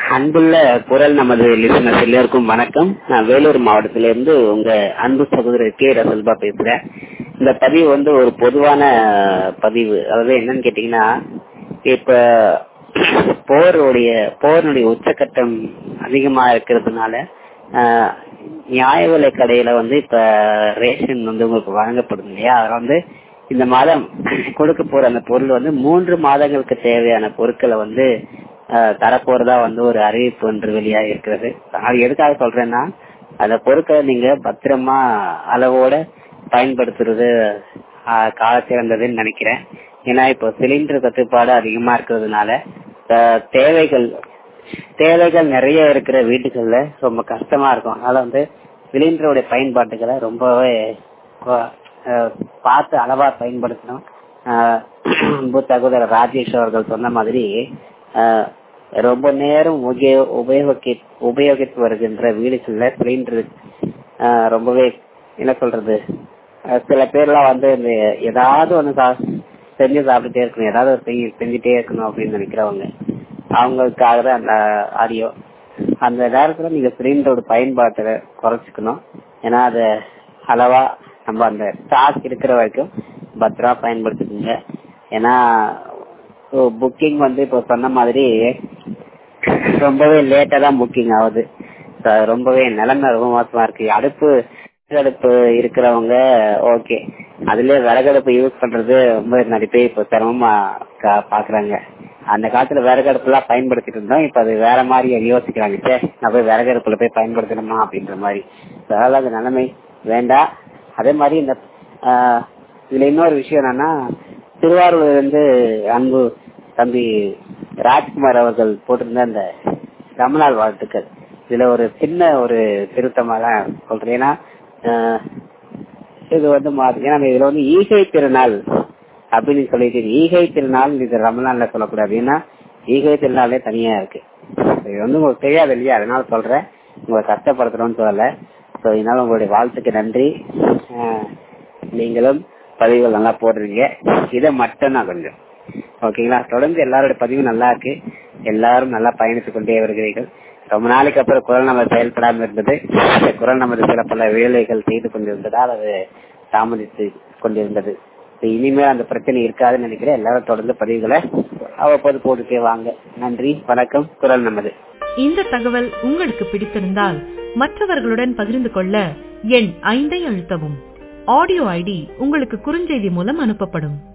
அன்புள்ள குரல் நமது லிசனர்ஸ் எல்லாருக்கும் வணக்கம் நான் வேலூர் மாவட்டத்திலிருந்து உங்க அன்பு சகோதரர் கே ரசல்பா பேசுறேன் இந்த பதிவு வந்து ஒரு பொதுவான பதிவு அதாவது என்னன்னு கேட்டீங்கன்னா இப்ப போருடைய போருடைய உச்சக்கட்டம் அதிகமா இருக்கிறதுனால ஆஹ், நியாய விலை கடையில வந்து இப்ப ரேஷன் வந்து உங்களுக்கு வழங்கப்படும் இல்லையா அதுல வந்து இந்த மாதம் கொடுக்க போற அந்த பொருள் வந்து மூன்று மாதங்களுக்கு தேவையான பொருட்களை வந்து ஆஹ், தரப்போறதா வந்து ஒரு அறிவிப்பு ஒன்று வெளியாக இருக்கிறது அது எதுக்காக சொல்றேன்னா அந்த பொருட்களை நீங்க பத்திரமா அளவோட பயன்படுத்துறது ஆஹ், கால சிறந்ததுன்னு நினைக்கிறேன் ஏன்னா இப்போ சிலிண்டர் தட்டுப்பாடு அதிகமா இருக்கிறதுனால ஆஹ், தேவைகள் தேவைகள் நிறைய இருக்கிற வீட்டுகள்ல ரொம்ப கஷ்டமா இருக்கும் அதனால வந்து சிலிண்டருடைய பயன்பாட்டுகளை ரொம்பவே கொ- ஆஹ், பார்த்து அளவா பயன்படுத்தணும் ஆஹ், அன்பு சகோதரர் ராஜேஷ் அவர்கள் சொன்ன மாதிரி ஆஹ், ரொம்ப நேரம் உபயோ- உபயோகி உபயோகித்து வருகின்ற வீடுகள்ல சிலிண்டர் ஆஹ், ரொம்பவே என்ன சொல்றது ஆஹ், சில பேர்லாம் வந்து இந்த ஏதாவது ஒண்ணு சா- செஞ்சு சாப்பிட்டுட்டே இருக்கணும் ஏதாவது ஒரு செஞ்சு செஞ்சுட்டே இருக்கணும் அப்படின்னு நினைக்கிறவங்க அவங்களுக்காக தான் அந்த ஆடியோ அந்த நேரத்துல நீங்க சிலிண்டரோட பயன்பாட்டை குறைச்சிக்கணும் ஏன்னா அது அளவா நம்ம அந்த ஸ்டாக் இருக்கிற வரைக்கும் பத்திரமா பயன்படுத்திக்கோங்க ஏன்னா புக்கிங் வந்து இப்போ சொன்ன மாதிரி ரொம்பவே லேட்டா தான் புக்கிங் ஆகுது So, ரொம்பவே நிலைமை ரொம்ப மோசமா இருக்கு அடுப்பு விறகடுப்பு இருக்கிறவங்க ஓகே அதுலயே விறகடுப்பு யூஸ் பண்றது ரொம்ப நிறைய பேர் இப்போ சிரமமா கா- பாக்குறாங்க அந்த காலத்துல விறகடுப்பு எல்லாம் பயன்படுத்திட்டு இருந்தோம் இப்ப அது வேற மாதிரி யோசிக்கிறாங்க சே நான் போய் விறகடுப்புல போய் பயன்படுத்தணுமா அப்படின்ற மாதிரி So, அதனால அந்த நிலைமை வேண்டாம் அதே மாதிரி இந்த ஆஹ், இதுல இன்னொரு விஷயம் என்னன்னா திருவாரூர்ல இருந்து அன்பு தம்பி ராஜ்குமார் அவர்கள் போட்டிருந்த அந்த தமிழ்நாள் வாழ்த்துக்கள் இதுல ஒரு சின்ன ஒரு திருத்தமா தான் சொல்றேன் ஏன்னா ஆஹ், இது வந்து மா- ஏன்னா இதுல வந்து ஈகை திருநாள் அப்படின்னு சொல்லிட்டு ஈகை திருநாள் இது ரமலான்ல சொல்லக்கூடாது ஏன்னா ஈகை திருநாளே தனியா இருக்கு இது வந்து உங்களுக்கு தெரியாது இல்லையா அதனால சொல்றேன் உங்களை கஷ்டப்படுத்தணும்னு சொல்லல ஸோ இதனால உங்களுடைய வாழ்த்துக்கு நன்றி ஆஹ், நீங்களும் பதிவுகள் நல்லா போடுறீங்க இதை மட்டும் நான் கொஞ்சம் ஓகேங்களா தொடர்ந்து எல்லாரோட பதிவு நல்லா இருக்கு எல்லாரும் நல்லா பயணித்துக் கொண்டே வருகிறீர்கள் ரொம்ப நாளைக்கு அப்புறம் குரல் நம்ம செயல்படாமல் இருந்தது அந்த குரல் நமது சில பல வேலைகள் செய்து கொண்டிருந்ததால் அது தாமதித்து கொண்டிருந்தது இப்ப இனிமேல் அந்த பிரச்சனை இருக்காதுன்னு நினைக்கிறேன் எல்லாரும் தொடர்ந்து பதிவுகளை அவ்வப்போது போட்டுட்டே வாங்க நன்றி வணக்கம் குரல் நமது இந்த தகவல் உங்களுக்கு பிடித்திருந்தால் மற்றவர்களுடன் பகிர்ந்து கொள்ள எண் ஐந்தை அழுத்தவும் ஆடியோ ஐடி உங்களுக்கு குறுஞ்செய்தி மூலம் அனுப்பப்படும்